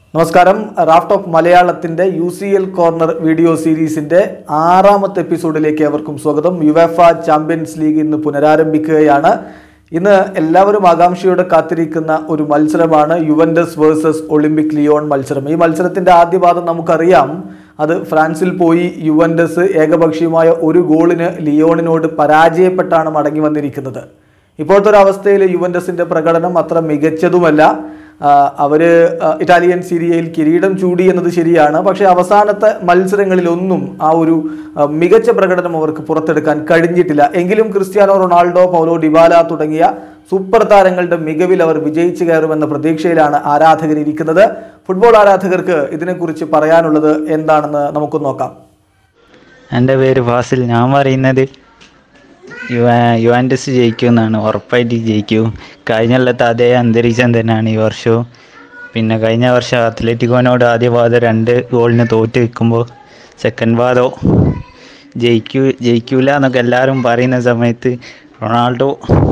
നമസ്കാരം raft of മലയാളത്തിന്റെ U C L corner video സീരീസിന്റെ ആറാമത്തെ എപ്പിസോഡിലേക്ക് അവർക്കും സ്വാഗതം യുവേഫ ചാമ്പ്യൻസ് ലീഗ് ഇന്ന് പുനരാരംഭിക്കുകയാണ് ഇന്ന് എല്ലാവരും ആകാംക്ഷയോടെ കാത്തിരിക്കുന്ന ഒരു മത്സരമാണ് യുവൻഡസ് വേഴ്സസ് ഒളിമ്പിക് ലിയോൺ മത്സരം ഈ മത്സരത്തിന്റെ ആദ്യ പാദം നമുക്കറിയാം അത് ഫ്രാൻസിൽ പോയി യുവൻഡസ് ഏകപക്ഷീയമായ ഒരു ഗോളിന് ലിയോണിനോട് പരാജയപ്പെട്ടാണ് മടങ്ങി വന്നിരിക്കുന്നത് ഇപ്പോഴത്തെ ഒരു അവസ്ഥയിൽ യുവൻഡസിന്റെ പ്രകടനം അത്ര മികച്ചതുമല്ല ആ, അവര് ആ, ഇറ്റാലിയൻ സീരിയയിൽ കിരീടം ചൂടി എന്നത് ശരിയാണ് പക്ഷേ അവസാനത്തെ മത്സരങ്ങളിലൊന്നും ആ ഒരു ആ, മികച്ച പ്രകടനം അവർക്ക് പുറത്തെടുക്കാൻ കഴിഞ്ഞിട്ടില്ല എങ്കിലും ക്രിസ്ത്യാനോ റൊണാൾഡോ പൗലോ ഡിബാല തുടങ്ങിയ സൂപ്പർ താരങ്ങളുടെ മികവിൽ അവർ വിജയിച്ചു കയറുമെന്ന പ്രതീക്ഷയിലാണ് ആരാധകർ ഇരിക്കുന്നത് ഫുട്ബോൾ ആരാധകർക്ക് ഇതിനെക്കുറിച്ച് പറയാനുള്ളത് എന്താണെന്ന് നമുക്ക് നോക്കാം എൻ്റെ പേര് ഫാസിൽ ഞാൻ പറയുന്നത് യുവ യുവാൻഡസ് ജയിക്കും എന്നാണ് ഉറപ്പായിട്ട് ജയിക്കും കഴിഞ്ഞ കൊല്ലത്തെ അതേ അന്തരീക്ഷം തന്നെയാണ് ഈ വർഷവും പിന്നെ കഴിഞ്ഞ വർഷം അത്ലറ്റിക്കോനോട് ആദ്യ പാദം രണ്ട് ഗോളിന് തോറ്റ് നിൽക്കുമ്പോൾ സെക്കൻഡ് പാദം ജയിക്കൂ ജയിക്കൂല എന്നൊക്കെ എല്ലാവരും പറയുന്ന സമയത്ത് റൊണാൾഡോ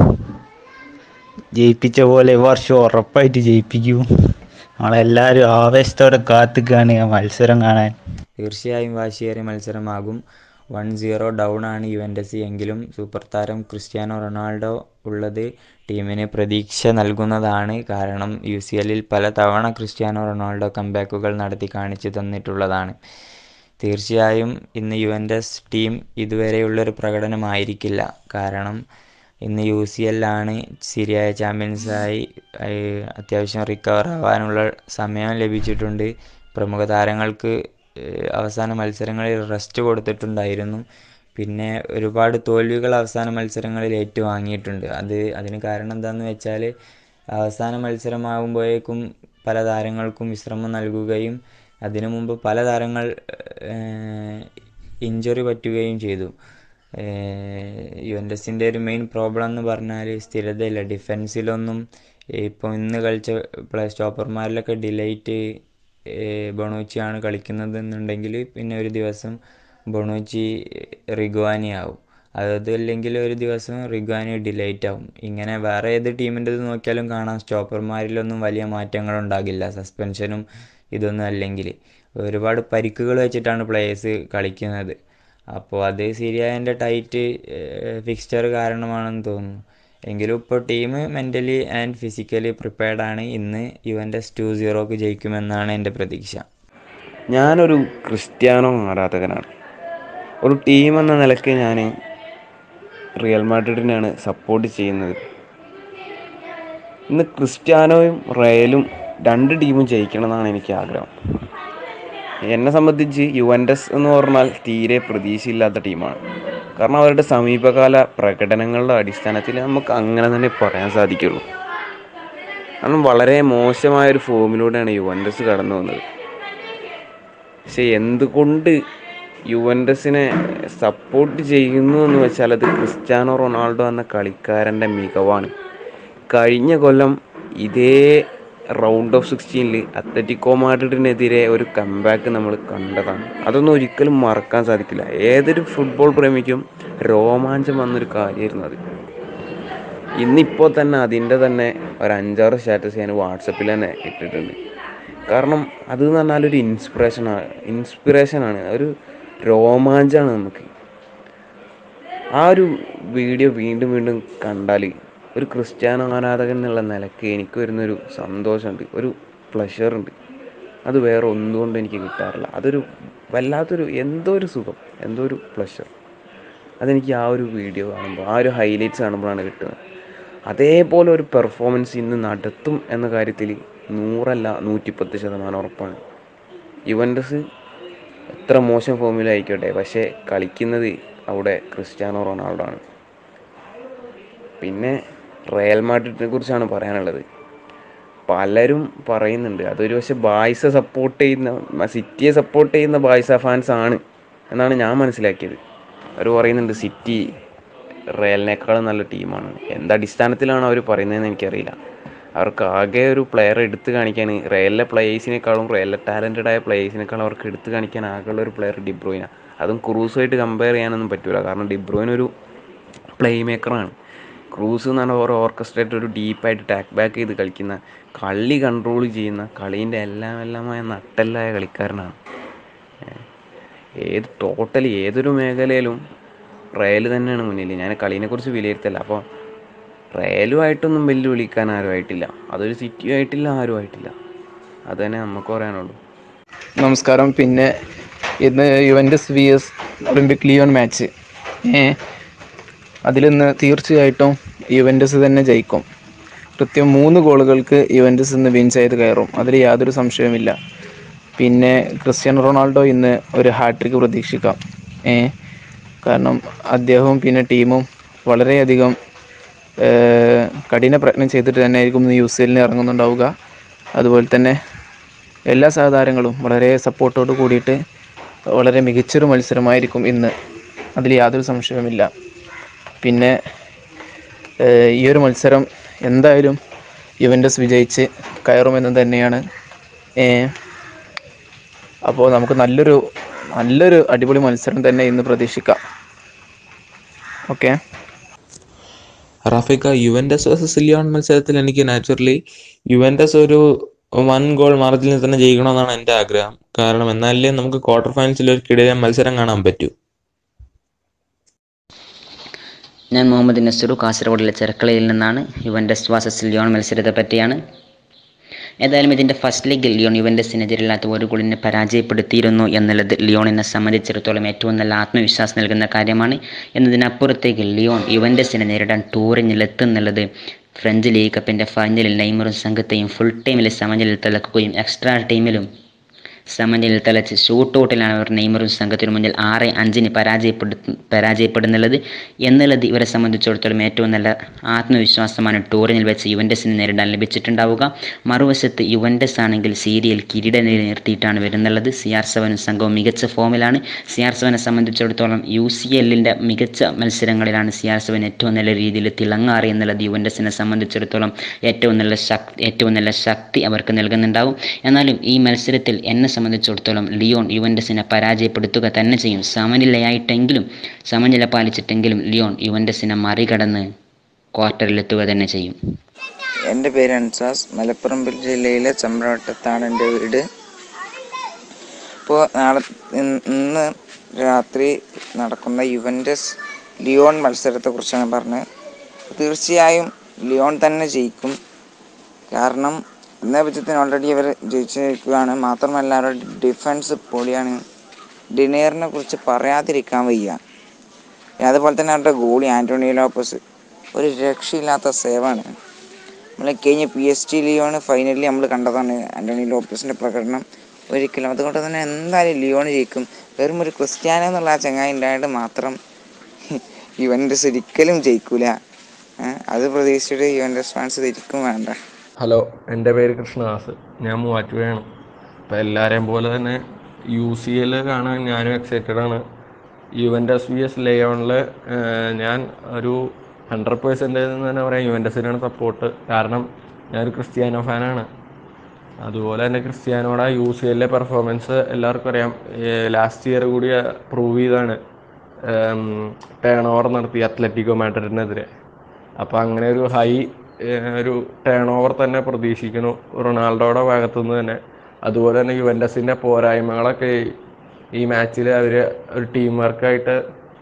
ജയിപ്പിച്ച പോലെ ഈ വർഷം ഉറപ്പായിട്ട് ജയിപ്പിക്കും നമ്മളെല്ലാവരും ആവേശത്തോടെ കാത്തുക്കാണ് ആ മത്സരം കാണാൻ തീർച്ചയായും വാശിയേറിയ മത്സരമാകും വൺ സീറോ ഡൗൺ ആണ് യുവൻഡസ് എങ്കിലും സൂപ്പർ താരം ക്രിസ്ത്യാനോ റൊണാൾഡോ ഉള്ളത് ടീമിന് പ്രതീക്ഷ നൽകുന്നതാണ് കാരണം യു സി എല്ലിൽ പല തവണ ക്രിസ്ത്യാനോ റൊണാൾഡോ കംബാക്കുകൾ നടത്തി കാണിച്ചു തന്നിട്ടുള്ളതാണ് തീർച്ചയായും ഇന്ന് യുവൻഡസ് ടീം ഇതുവരെയുള്ളൊരു പ്രകടനമായിരിക്കില്ല കാരണം ഇന്ന് യു സി എല്ലാണ് സിരിയായ ചാമ്പ്യൻസായി ഏഹ്, അത്യാവശ്യം റിക്കവർ ആവാനുള്ള സമയം ലഭിച്ചിട്ടുണ്ട് പ്രമുഖ താരങ്ങൾക്ക് ഏഹ്, അവസാന മത്സരങ്ങളിൽ റെസ്റ്റ് കൊടുത്തിട്ടുണ്ടായിരുന്നു പിന്നെ ഒരുപാട് തോൽവികൾ അവസാന മത്സരങ്ങളിൽ ഏറ്റുവാങ്ങിയിട്ടുണ്ട് അത് അതിന് കാരണം എന്താണെന്ന് വെച്ചാൽ അവസാന മത്സരമാകുമ്പോഴേക്കും പല താരങ്ങൾക്കും വിശ്രമം നൽകുകയും അതിനു മുമ്പ് പല താരങ്ങൾ ഇഞ്ചുറി പറ്റുകയും ചെയ്തു യുവൻഡസിൻ്റെ ഒരു മെയിൻ പ്രോബ്ലം എന്ന് പറഞ്ഞാൽ സ്ഥിരതയില്ല ഡിഫെൻസിലൊന്നും ഇപ്പോൾ ഇന്ന് കളിച്ച പ്ലേ സ്റ്റോപ്പർമാരിലൊക്കെ ഡിലൈറ്റ് ബൊണൂച്ചിയാണ് കളിക്കുന്നത് എന്നുണ്ടെങ്കിൽ പിന്നെ ഒരു ദിവസം ബൊണൂച്ചി റിഗ്വാനി ആവും അതല്ലെങ്കിൽ ഒരു ദിവസം റിഗ്വാനി ഡിലൈറ്റ് ആവും ഇങ്ങനെ വേറെ ഏത് ടീമിൻ്റെത് നോക്കിയാലും കാണാം സ്റ്റോപ്പർമാരിലൊന്നും വലിയ മാറ്റങ്ങൾ ഉണ്ടാകില്ല സസ്പെൻഷനും ഇതൊന്നും അല്ലെങ്കിൽ ഒരുപാട് പരിക്കുകൾ വെച്ചിട്ടാണ് പ്ലേയേഴ്സ് കളിക്കുന്നത് അപ്പോൾ അത് സിരിയാൻ്റെ ടൈറ്റ് ഫിക്സ്ചർ കാരണമാണെന്ന് തോന്നുന്നു എങ്കിലും ഇപ്പോൾ team mentally and physically prepared ആണ് ഇന്ന് യുവൻഡസ് ടു സീറോക്ക് ജയിക്കുമെന്നാണ് എൻ്റെ പ്രതീക്ഷ ഞാനൊരു ക്രിസ്ത്യാനോ ആരാധകനാണ് ഒരു ടീം എന്ന നിലയ്ക്ക് ഞാൻ റിയൽ മാഡ്രിഡിനെയാണ് സപ്പോർട്ട് ചെയ്യുന്നത് ഇന്ന് ക്രിസ്ത്യാനോയും റയലും രണ്ട് ടീമും ജയിക്കണം എന്നാണ് എനിക്ക് ആഗ്രഹം എന്നെ സംബന്ധിച്ച് യുവൻഡസ് എന്ന് പറഞ്ഞാൽ തീരെ പ്രതീക്ഷയില്ലാത്ത ടീമാണ് കാരണം അവരുടെ സമീപകാല പ്രകടനങ്ങളുടെ അടിസ്ഥാനത്തിൽ നമുക്ക് അങ്ങനെ തന്നെ പറയാൻ സാധിക്കുള്ളൂ കാരണം വളരെ മോശമായ ഒരു ഫോമിലൂടെയാണ് യുവൻഡസ് കടന്നു വന്നത് പക്ഷെ എന്തുകൊണ്ട് യുവൻഡസിനെ സപ്പോർട്ട് ചെയ്യുന്നു എന്ന് വെച്ചാൽ അത് ക്രിസ്ത്യാനോ റൊണാൾഡോ എന്ന കളിക്കാരൻ്റെ മികവാണ് കഴിഞ്ഞ കൊല്ലം ഇതേ റൗണ്ട് ഓഫ് സിക്സ്റ്റീനിൽ അത്ലറ്റിക്കോ മാഡ്രിഡിനെതിരെ ഒരു കംബാക്ക് നമ്മൾ കണ്ടതാണ് അതൊന്നും ഒരിക്കലും മറക്കാൻ സാധിക്കില്ല ഏതൊരു ഫുട്ബോൾ പ്രേമിക്കും രോമാഞ്ചം വന്നൊരു കാര്യമായിരുന്നു അത് ഇന്നിപ്പോൾ തന്നെ അതിൻ്റെ തന്നെ ഒരു അഞ്ചാറ് സ്റ്റാറ്റസ് ഞാൻ വാട്സപ്പിൽ തന്നെ ഇട്ടിട്ടുണ്ട് കാരണം അത് എന്ന് പറഞ്ഞാൽ ഒരു ഇൻസ്പിറേഷനാണ് ഇൻസ്പിറേഷനാണ് ഒരു രോമാഞ്ചമാണ് നമുക്ക് ആ ഒരു വീഡിയോ വീണ്ടും വീണ്ടും കണ്ടാൽ ഒരു ക്രിസ്ത്യാനോ ആരാധകൻ എന്നുള്ള നിലയ്ക്ക് എനിക്ക് വരുന്നൊരു സന്തോഷമുണ്ട് ഒരു പ്ലഷറുണ്ട് അത് വേറെ ഒന്നുകൊണ്ട് എനിക്ക് കിട്ടാറില്ല അതൊരു വല്ലാത്തൊരു എന്തോ ഒരു സുഖം എന്തോ ഒരു പ്ലഷർ അതെനിക്ക് ആ ഒരു വീഡിയോ കാണുമ്പോൾ ആ ഒരു ഹൈലൈറ്റ്സ് കാണുമ്പോഴാണ് കിട്ടുന്നത് അതേപോലെ ഒരു പെർഫോമൻസ് ഇന്ന് നടത്തും എന്ന കാര്യത്തിൽ നൂറല്ല നൂറ്റിപ്പത്ത് ശതമാനം ഉറപ്പാണ് യുവൻഡസ് എത്ര മോശം ഫോമിലായിക്കോട്ടെ പക്ഷേ കളിക്കുന്നത് അവിടെ ക്രിസ്ത്യാനോ റൊണാൾഡോ ആണ് പിന്നെ റയൽ മാഡ്രിഡിനെ കുറിച്ചാണ് പറയാനുള്ളത് പലരും പറയുന്നുണ്ട് അതൊരു പക്ഷേ ബായ്സ സപ്പോർട്ട് ചെയ്യുന്ന സിറ്റിയെ സപ്പോർട്ട് ചെയ്യുന്ന ബായ്സ ഫാൻസ് ആണ് എന്നാണ് ഞാൻ മനസ്സിലാക്കിയത് അവർ പറയുന്നുണ്ട് സിറ്റി റയലിനേക്കാളും നല്ല ടീമാണ് എന്ത് അടിസ്ഥാനത്തിലാണ് അവർ പറയുന്നതെന്ന് എനിക്കറിയില്ല അവർക്ക് ആകെ ഒരു പ്ലെയർ എടുത്തു കാണിക്കാൻ റയലിലെ പ്ലേയേഴ്സിനേക്കാളും റയലിലെ ടാലൻറ്റഡ് ആയ പ്ലേയേഴ്സിനേക്കാളും അവർക്ക് എടുത്തു കാണിക്കാൻ ആകെയുള്ള ഒരു പ്ലെയർ ഡിബ്രോയിന അതും ക്രൂസുമായിട്ട് കമ്പയർ ചെയ്യാനൊന്നും പറ്റില്ല കാരണം ഡിബ്രോയിൻ ഒരു പ്ലേ മേക്കറാണ് ക്രൂസ് എന്ന് പറഞ്ഞാൽ ഓരോ ഓർക്കസ്ട്രേറ്റ് ഒരു ഡീപ്പായിട്ട് ടാക്ക് ബാക്ക് ചെയ്ത് കളിക്കുന്ന കളി കൺട്രോൾ ചെയ്യുന്ന കളീൻ്റെ എല്ലാം എല്ലാമായ നട്ടെല്ലായ കളിക്കാരനാണ് ഏഹ് ഏത് ടോട്ടലി ഏതൊരു മേഖലയിലും റയൽ തന്നെയാണ് മുന്നിൽ ഞാൻ കളീനെക്കുറിച്ച് വിലയിരുത്തല്ല അപ്പോൾ റയലുമായിട്ടൊന്നും വെല്ലുവിളിക്കാൻ ആരും ആയിട്ടില്ല അതൊരു സിറ്റിയും ആയിട്ടില്ല ആരും ആയിട്ടില്ല അത് തന്നെ നമുക്ക് പറയാനുള്ളൂ നമസ്കാരം പിന്നെ ഇന്ന് Juventus V S Olympique Lyon match ഏ അതിലിന്ന് തീർച്ചയായിട്ടും യുവൻറ്റസ് തന്നെ ജയിക്കും കൃത്യം മൂന്ന് ഗോളുകൾക്ക് യുവൻറ്റസ് ഇന്ന് വിൻ ചെയ്ത് കയറും അതിൽ യാതൊരു സംശയവുമില്ല പിന്നെ ക്രിസ്ത്യാനോ റൊണാൾഡോ ഇന്ന് ഒരു ഹാട്രിക്ക് പ്രതീക്ഷിക്കാം ഏ കാരണം അദ്ദേഹവും പിന്നെ ടീമും വളരെയധികം ഏഹ്, കഠിന പ്രയത്നം ചെയ്തിട്ട് തന്നെ ആയിരിക്കും ഇന്ന് യു സി എല്ലിന് ഇറങ്ങുന്നുണ്ടാവുക അതുപോലെ തന്നെ എല്ലാ സഹതാരങ്ങളും വളരെ സപ്പോർട്ടോട് കൂടിയിട്ട് വളരെ മികച്ചൊരു മത്സരമായിരിക്കും ഇന്ന് അതിൽ യാതൊരു സംശയവുമില്ല പിന്നെ ഏഹ്, ഈ ഒരു മത്സരം എന്തായാലും യുവൻറ്റസ് വിജയിച്ച് കയറുമെന്ന് തന്നെയാണ് ഏഹ്, അപ്പോൾ നമുക്ക് നല്ലൊരു നല്ലൊരു അടിപൊളി മത്സരം തന്നെ ഇന്ന് പ്രതീക്ഷിക്കാം ഓക്കെ റാഫിക്ക യുവൻറ്റസ് വേഴ്സസ് ലിയോൺ മത്സരത്തിൽ എനിക്ക് നാച്ചുറലി യുവൻറ്റസ് ഒരു വൺ ഗോൾ മാർജിനിൽ തന്നെ ജയിക്കണമെന്നാണ് എൻ്റെ ആഗ്രഹം കാരണം എന്നാലേ നമുക്ക് ക്വാർട്ടർ ഫൈനൽസിൽ ഒരു കിടിലൻ മത്സരം കാണാൻ പറ്റൂ ഞാൻ മുഹമ്മദ് നസറു കാസർഗോഡിലെ ചെർക്കളയിൽ നിന്നാണ് യുവൻഡസ് വാസസ് ലിയോൺ മത്സരത്തെ പറ്റിയാണ് ഏതായാലും ഇതിൻ്റെ ഫസ്റ്റ് ലീഗിൽ ലിയോൺ യുവൻഡസിനെതിരില്ലാത്ത ഒരു ഗോളിനെ പരാജയപ്പെടുത്തിയിരുന്നു എന്നുള്ളത് ലിയോണിനെ സംബന്ധിച്ചിടത്തോളം ഏറ്റവും നല്ല ആത്മവിശ്വാസം നൽകുന്ന കാര്യമാണ് എന്നതിനപ്പുറത്തേക്ക് ലിയോൺ യുവൻഡസിനെ നേരിടാൻ ടൂറിനിലെത്തുന്നുള്ളത് ഫ്രഞ്ച് ലീഗ് കപ്പിൻ്റെ ഫൈനലിൽ നെയ്മറും സംഘത്തെയും ഫുൾ ടൈമിൽ സമനിലയിൽ തിളക്കുകയും എക്സ്ട്രാ ടൈമിലും സമനിലയിൽ തലച്ച് ഷൂട്ടൗട്ടിലാണ് അവർ നെയ്മറും സംഘത്തിനു മുന്നിൽ ആറ് അഞ്ചിന് പരാജയപ്പെടു പരാജയപ്പെടുന്നുള്ളത് എന്നുള്ളത് ഇവരെ സംബന്ധിച്ചിടത്തോളം ഏറ്റവും നല്ല ആത്മവിശ്വാസമാണ് ടൂറിനിൽ വെച്ച് യുവൻഡസിന് നേരിടാൻ ലഭിച്ചിട്ടുണ്ടാവുക മറുവശത്ത് യുവൻഡസ് ആണെങ്കിൽ സീരിയൽ കിരീട നിർത്തിയിട്ടാണ് വരുന്നുള്ളത് സി ആർ സെവനും സംഘവും മികച്ച ഫോമിലാണ് സി ആർ സെവനെ സംബന്ധിച്ചിടത്തോളം യു സി എല്ലിൻ്റെ മികച്ച മത്സരങ്ങളിലാണ് സി ആർ സെവൻ ഏറ്റവും നല്ല രീതിയിൽ തിളങ്ങാറ് എന്നുള്ളത് യുവൻഡസിനെ സംബന്ധിച്ചിടത്തോളം ഏറ്റവും നല്ല ശക്തി ഏറ്റവും നല്ല ശക്തി അവർക്ക് നൽകുന്നുണ്ടാവും എന്നാലും ഈ മത്സരത്തിൽ എന്നെ സംബന്ധിച്ചിടത്തോളം ലിയോൺ യുവൻഡസിനെ പരാജയപ്പെടുത്തുക തന്നെ ചെയ്യും സമനിലയായിട്ടെങ്കിലും സമനില പാലിച്ചിട്ടെങ്കിലും ലിയോൺ യുവൻഡസിനെ മറികടന്ന് ക്വാർട്ടറിലെത്തുക തന്നെ ചെയ്യും എൻ്റെ പേര് അൻസാസ് മലപ്പുറം ജില്ലയിലെ ചമ്രവട്ടത്താണ് എൻ്റെ വീട് ഇപ്പോൾ നാളെ ഇന്ന് ഇന്ന് രാത്രി നടക്കുന്ന യുവൻറ്റസ് ലിയോൺ മത്സരത്തെക്കുറിച്ചാണ് പറഞ്ഞത് തീർച്ചയായും ലിയോൺ തന്നെ ജയിക്കും കാരണം ഇന്നേ പറ്റത്തിന് ഓൾറെഡി അവർ ജയിച്ചിരിക്കുകയാണ് മാത്രമല്ല അവരുടെ ഡിഫൻസ് പൊളിയാണ് ഡിനേറിനെ കുറിച്ച് പറയാതിരിക്കാൻ വയ്യ അതുപോലെ തന്നെ അവരുടെ ഗോളി ആൻ്റോണിയോ ലോപ്പസ് ഒരു രക്ഷയില്ലാത്ത സേവാണ് നമ്മൾ കഴിഞ്ഞ പി എസ് ടി ലിയോൺ ഫൈനലിൽ നമ്മൾ കണ്ടതാണ് ആൻ്റണി ലോപ്പസിൻ്റെ പ്രകടനം ഒരിക്കലും അതുകൊണ്ട് തന്നെ എന്തായാലും ലിയോൺ ജയിക്കും വെറും ഒരു ക്രിസ്ത്യാനോ എന്നുള്ള ആ ചങ്ങായി ഉണ്ടായിട്ട് മാത്രം യുവൻറ്റസ് ഒരിക്കലും ജയിക്കൂല ഏ, അത് പ്രതീക്ഷിച്ചിട്ട് യുവൻറ്റസ് ഫാൻസ് തിരിക്കും വേണ്ട ഹലോ എൻ്റെ പേര് കൃഷ്ണദാസ് ഞാൻ മൂവാറ്റുപുഴയാണ് അപ്പോൾ എല്ലാവരെയും പോലെ തന്നെ യു സി എൽ കാണാൻ ഞാനും എക്സൈറ്റഡ് ആണ് യുവൻറ്റസ് വി എസ് ലയോണിൽ ഞാൻ ഒരു ഹൺഡ്രഡ് പേഴ്സൻറ്റേജ് എന്ന് തന്നെ പറയാം യുവൻറ്റസിനാണ് സപ്പോർട്ട് കാരണം ഞാനൊരു ക്രിസ്ത്യാനോ ഫാനാണ് അതുപോലെ തന്നെ ക്രിസ്ത്യാനോടെ യു സി എല്ലിലെ പെർഫോമൻസ് എല്ലാവർക്കും അറിയാം ലാസ്റ്റ് ഇയർ കൂടി പ്രൂവ് ചെയ്താണ് ടേൺ ഓവർ നടത്തി അത്ലറ്റിക്കോ മാഡ്രിഡിനെതിരെ അപ്പോൾ അങ്ങനെ ഒരു ഹൈ ഒരു ടേൺ ഓവർ തന്നെ പ്രതീക്ഷിക്കുന്നു റൊണാൾഡോയുടെ ഭാഗത്തു നിന്ന് തന്നെ അതുപോലെ തന്നെ യുവൻറ്റസിൻ്റെ പോരായ്മകളൊക്കെ ഈ മാച്ചിൽ അവർ ഒരു ടീം വർക്കായിട്ട്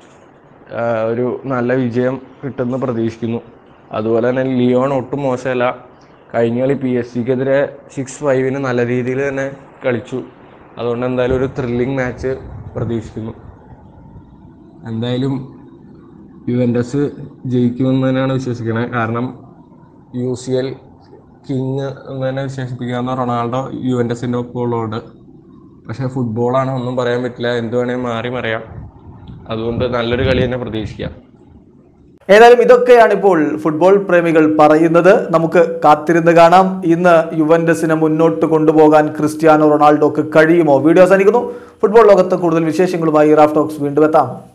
ഒരു നല്ല വിജയം കിട്ടുമെന്ന് പ്രതീക്ഷിക്കുന്നു അതുപോലെ തന്നെ ലിയോൺ ഒട്ടും മോശമല്ല കഴിഞ്ഞ കളി പി എസ് സിക്കെതിരെ സിക്സ് ഫൈവിന് നല്ല രീതിയിൽ തന്നെ കളിച്ചു അതുകൊണ്ട് എന്തായാലും ഒരു ത്രില്ലിംഗ് മാച്ച് പ്രതീക്ഷിക്കുന്നു എന്തായാലും യുവൻറ്റസ് ജയിക്കുമെന്ന് തന്നെയാണ് വിശ്വസിക്കുന്നത് കാരണം യു സി എൽ കിങ് എന്ന് തന്നെ വിശേഷിപ്പിക്കാവുന്ന റൊണാൾഡോ യുവൻറ്റസിൻ്റെ ഒപ്പം ഉള്ളതുകൊണ്ട് പക്ഷേ ഫുട്ബോളാണ് ഒന്നും പറയാൻ പറ്റില്ല എന്ത് വേണേലും മാറി മറിയാം അതുകൊണ്ട് നല്ലൊരു കളി തന്നെ പ്രതീക്ഷിക്കാം ഏതായാലും ഇതൊക്കെയാണ് ഇപ്പോൾ ഫുട്ബോൾ പ്രേമികൾ പറയുന്നത് നമുക്ക് കാത്തിരുന്ന് കാണാം ഇന്ന് യുവൻഡസിനെ മുന്നോട്ട് കൊണ്ടുപോകാൻ ക്രിസ്ത്യാനോ റൊണാൾഡോക്ക് കഴിയുമോ വീഡിയോ അവസാനിക്കുന്നു ഫുട്ബോൾ ലോകത്ത് കൂടുതൽ വിശേഷങ്ങളുമായി റാഫ് ടോക്സ് വീണ്ടും എത്താം